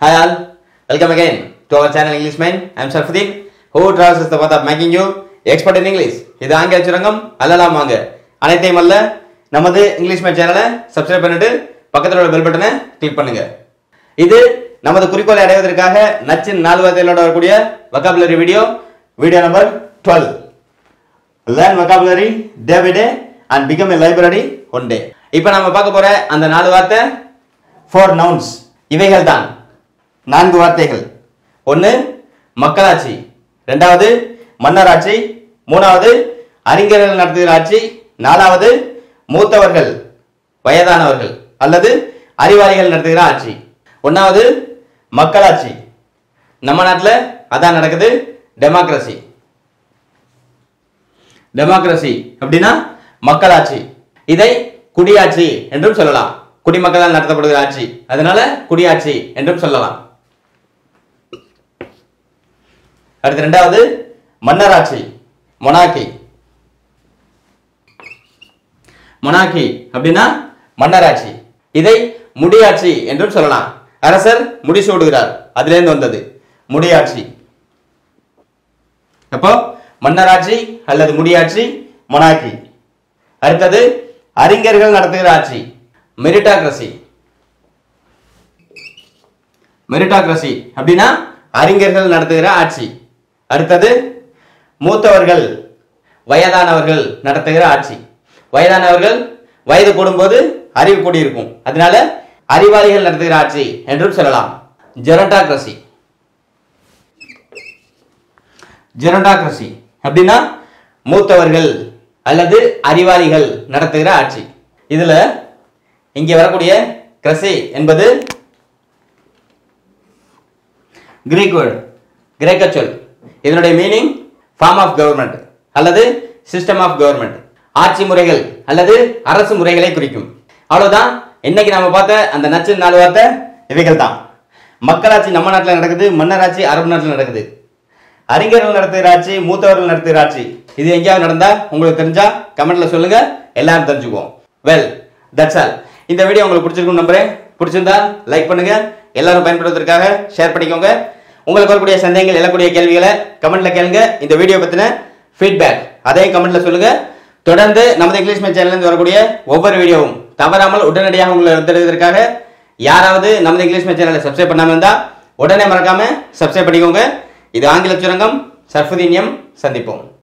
Hi all, welcome again to our channel English Man. I am Sarfuddin, who travels the path of making you expert in English. இது ஆங்கில சுரங்கம் அல்லலாம் வாங்க அனைத்தையும் அல்ல நமது English man சேனலை சப்ஸ்கிரைப் பண்ணிட்டு பக்கத்தில் உள்ள பெல் பட்டனை கிளிக் பண்ணுங்க இது நமது குறிக்கோளை அடைவதற்காக நச்சின் நாலு வார்த்தைகளோட வரக்கூடிய vocabulary video video number twelve learn vocabulary day by day and become a library one day இப்போ நம்ம பார்க்க போற அந்த நாலு வார்த்தை ஃபோர் நவுன்ஸ் இவைகள் தான் நான்கு வார்த்தைகள் ஒன்று மக்களாட்சி ரெண்டாவது மன்னராட்சி மூணாவது அறிஞர்கள் நடத்துகிற ஆட்சி நாலாவது மூத்தவர்கள் வயதானவர்கள் அல்லது அறிவாளிகள் நடத்துகிற ஆட்சி ஒன்றாவது மக்களாட்சி நம்ம நாட்டில் அதான் நடக்குது டெமோக்ரஸி டெமோக்ரஸி அப்படின்னா மக்களாட்சி இதை குடியாட்சி என்றும் சொல்லலாம் குடிமக்களால் நடத்தப்படுகிற ஆட்சி அதனால குடியாட்சி என்றும் சொல்லலாம் அடுத்து இரண்டாவது மன்னராட்சி மொனாக்கி மொனாக்கி அப்படின்னா மன்னராட்சி இதை முடியாட்சி என்றும் சொல்லலாம் அரசர் முடிசூடுகிறார் அதிலிருந்து வந்தது முடியாட்சி அப்போ மன்னராட்சி அல்லது முடியாட்சி மொனாக்கி அடுத்தது அறிஞர்கள் நடத்துகிற ஆட்சி மெரிட்டாக்ரசி மெரிட்டாக்ரசி அப்படின்னா அறிஞர்கள் நடத்துகிற ஆட்சி அடுத்தது மூத்தவர்கள் வயதானவர்கள் நடத்துகிற ஆட்சி வயதானவர்கள் வயது கூடும்போது அறிவு கூடியிருக்கும் அதனால அறிவாளிகள் நடத்துகிற ஆட்சி என்றும் சொல்லலாம் ஜெரண்டாக்ரசி ஜெரண்டாக்ரசி அப்படின்னா மூத்தவர்கள் அல்லது அறிவாளிகள் நடத்துகிற ஆட்சி இதுல இங்கே வரக்கூடிய கிரசி என்பது கிரீக் வேர்டு கிரேக்க சொல் இதனுடைய மீனிங் ஃபார்ம் ஆஃப் கவர்மெண்ட் அல்லது சிஸ்டம் ஆஃப் கவர்மெண்ட் ஆட்சி முறைகள் அல்லது அரசு முறைகளை குறிக்கும் அவ்வளவுதான் இன்னைக்கு நாம பார்த்த அந்த நச்சு நாலு வார்த்தை இவைகள் தான் மக்களாட்சி நம்ம நாட்டில் நடக்குது மன்னராட்சி அரபு நாட்டில் நடக்குது அறிஞர்கள் நடத்துகிற ஆட்சி மூத்தவர்கள் நடத்துகிற ஆட்சி இது எங்கேயாவது நடந்தா உங்களுக்கு தெரிஞ்சா கமெண்ட்ல சொல்லுங்க எல்லாரும் தெரிஞ்சுக்குவோம் வெல் தட்ஸ் ஆல் இந்த வீடியோ உங்களுக்கு பிடிச்சிருக்கும் நம்புறேன் பிடிச்சிருந்தா லைக் பண்ணுங்க எல்லாரும் பயன்படுத்துவதற்காக ஷேர் பண்ணிக்கோங்க உங்களுக்கு வரக்கூடிய சந்தேகங்கள் எழக்கூடிய கேள்விகளை கமெண்ட்ல கேளுங்க இந்த வீடியோ பத்தின ஃபீட்பேக் அதையும் கமெண்ட்ல சொல்லுங்க தொடர்ந்து நமது இங்கிலீஷ் மேன் சேனல்லேருந்து வரக்கூடிய ஒவ்வொரு வீடியோவும் தவறாமல் உடனடியாக உங்களை தருவதற்காக யாராவது நமது இங்கிலீஷ் மேன் சேனலை சப்ஸ்கிரைப் பண்ணாம இருந்தா உடனே மறக்காம சப்ஸ்கிரைப் பண்ணிக்கோங்க இது ஆங்கில சுரங்கம் சர்ஃபுதீனியம் சந்திப்போம்